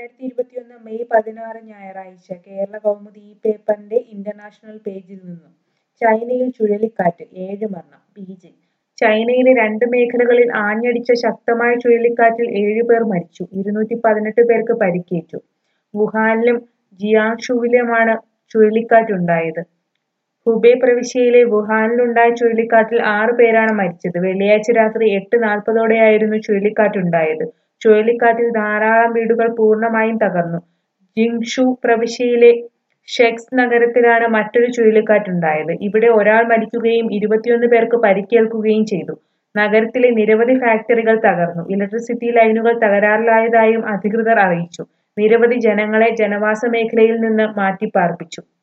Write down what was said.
രണ്ടായിരത്തി ഇരുപത്തിയൊന്ന് മെയ് പതിനാറ് ഞായറാഴ്ച കേരള കൗമുദി ഈ പേപ്പറിന്റെ ഇന്റർനാഷണൽ പേജിൽ നിന്നും ചൈനയിൽ ചുഴലിക്കാറ്റ് ഏഴ് മരണം ബീജിംഗ് ചൈനയിലെ രണ്ട് മേഖലകളിൽ ആഞ്ഞടിച്ച ശക്തമായ ചുഴലിക്കാറ്റിൽ ഏഴുപേർ മരിച്ചു ഇരുന്നൂറ്റി പതിനെട്ട് പേർക്ക് പരിക്കേറ്റു വുഹാനിലും ജിയാങ്ഷുവിലുമാണ് ചുഴലിക്കാറ്റുണ്ടായത് ഹുബെ പ്രവിശ്യയിലെ വുഹാനിലുണ്ടായ ചുഴലിക്കാറ്റിൽ ആറ് പേരാണ് മരിച്ചത് വെള്ളിയാഴ്ച രാത്രി എട്ട് നാൽപ്പതോടെയായിരുന്നു ചുഴലിക്കാറ്റുണ്ടായത് ചുഴലിക്കാറ്റിൽ ധാരാളം വീടുകൾ പൂർണ്ണമായും തകർന്നു ജിങ്ഷു പ്രവിശ്യയിലെ ഷെക്സ് നഗരത്തിലാണ് മറ്റൊരു ചുഴലിക്കാറ്റുണ്ടായത് ഇവിടെ ഒരാൾ മരിക്കുകയും ഇരുപത്തിയൊന്ന് പേർക്ക് പരിക്കേൽക്കുകയും ചെയ്തു നഗരത്തിലെ നിരവധി ഫാക്ടറികൾ തകർന്നു ഇലക്ട്രിസിറ്റി ലൈനുകൾ തകരാറിലായതായും അധികൃതർ അറിയിച്ചു നിരവധി ജനങ്ങളെ ജനവാസ മേഖലയിൽ നിന്ന് മാറ്റിപ്പാർപ്പിച്ചു